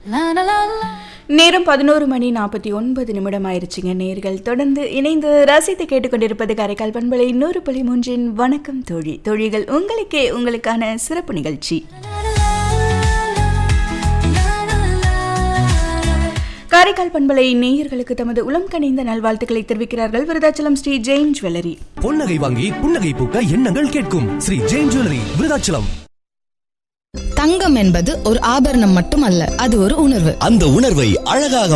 நேரம் பதினோரு மணி நாற்பத்தி ஒன்பது நிமிடம் ஆயிருச்சுங்க நேர்கள் தொடர்ந்து இணைந்து ரசித்து கேட்டுக்கொண்டிருப்பது காரைக்கால் பண்பலை நூறு புள்ளி மூன்றின் வணக்கம் தோழி தோழிகள் உங்களுக்கே உங்களுக்கான சிறப்பு நிகழ்ச்சி காரைக்கால் பண்பலை நேயர்களுக்கு தமது உளம் கனிந்த நல்வாழ்த்துக்களை தெரிவிக்கிறார்கள் விருதாச்சலம் ஸ்ரீ ஜெயின் ஜுவல்லரி பொன்னகை வாங்கி புன்னகை பூக்க எண்ணங்கள் கேட்கும் ஸ்ரீ ஜெயின் ஜுவல்லரி விருதாச்சலம் தங்கம் என்பது ஒரு ஆபரணம் மட்டுமல்ல அது ஒரு உணர்வு அந்த உணர்வை அழகாக